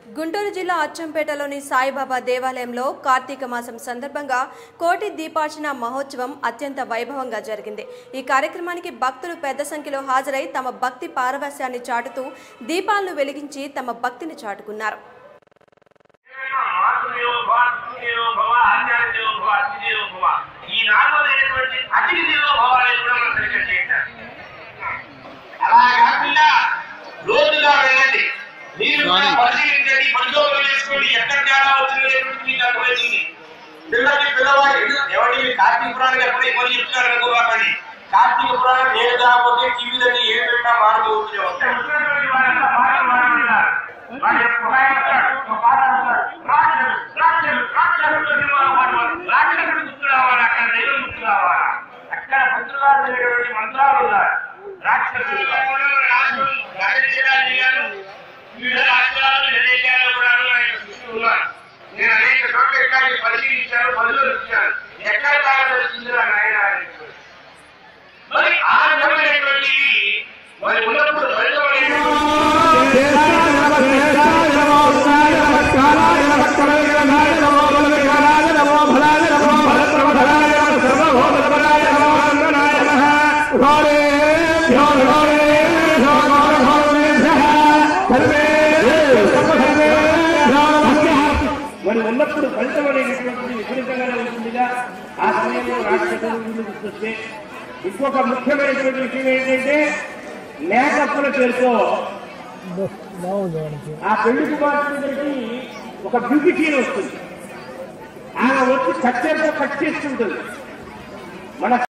గుంటూరు జిల్లా అచ్చంపేటలోని సాయిబాబా దేవాలయంలో కార్తీక మాసం సందర్భంగా కోటి దీపార్చన మహోత్సవం అత్యంత వైభవంగా జరిగింది ఈ కార్యక్రమానికి భక్తులు పెద్ద సంఖ్యలో హాజరై తమ భక్తి పారవస్యాన్ని చాటుతూ దీపాలను వెలిగించి తమ భక్తిని చాటుకున్నారు మాతృదేవో భవ పితృదేవో భవ ఆచార్యదేవో భవ అతిథిదేవో భవ ఈ నాలుగైనటువంటి అతిథి దేవో భవాలను కూడా మనం సరిగ్గా చేయాలి అలా కాకుండా లోతుగా వెళ్ళండి మీరు కూడా పరిశీలించండి పరిశోధన చేసుకోండి ఎక్కడ తేడా వచ్చిందనేటువంటి మీకు అర్థమవుతుంది పిల్లకి పిల్లవాడు ఎవరి మీరు కార్తీక పురాణం ఎప్పుడు ఇబ్బంది చెప్తున్నారు అనుకోకండి కార్తీక పురాణం నేను కాకపోతే టీవీ దగ్గర ఏం పెట్టినా మారిపోతూనే ఉంటాయి వారంతా మాటలు మాట్లాడుతున్నారు వాడు ఒక ఆయన వస్తాడు, ఒక పాట వస్తాడు. రాక్షసుడు, రాక్షసుడు, రాక్షసుడు అని వాడు వాడు రాక్షసుడు గుర్తు రావాలి అక్కడ దైవం గుర్తు రావాలి అక్కడ మంత్రాలు అనేటువంటి మంత్రాలు ఉన్నాయి రాక్షసుడు రాజశేఖరాజు గారు వివిధ రాష్ట్రాలు విదేశాల్లో కూడా ఆయన ఉన్నారు నేను అనేక చోట్ల ఎక్కడ పరిశీలించాను పరిశోధించాను ఎక్కడ బాగా తెలిసిందో ఆయన మరి ఆ రకమైనటువంటి మరి ఉన్నప్పుడు ఫలితమైనటువంటి మరి ఉన్నప్పుడు ఫలితం అనేటటువంటిది విపరీతంగానే ఉంటుందిగా ఆ సమయంలో రాష్ట్రం గుర్తొస్తే ఇంకొక ముఖ్యమైనటువంటి విషయం ఏంటంటే మేకప్పుల పేరుతో ఆ పెళ్లి కుమార్తె దగ్గరికి ఒక బ్యూటీ క్వీన్ వస్తుంది ఆమె వచ్చి కట్టెలతో కట్ చేస్తుంటుంది మన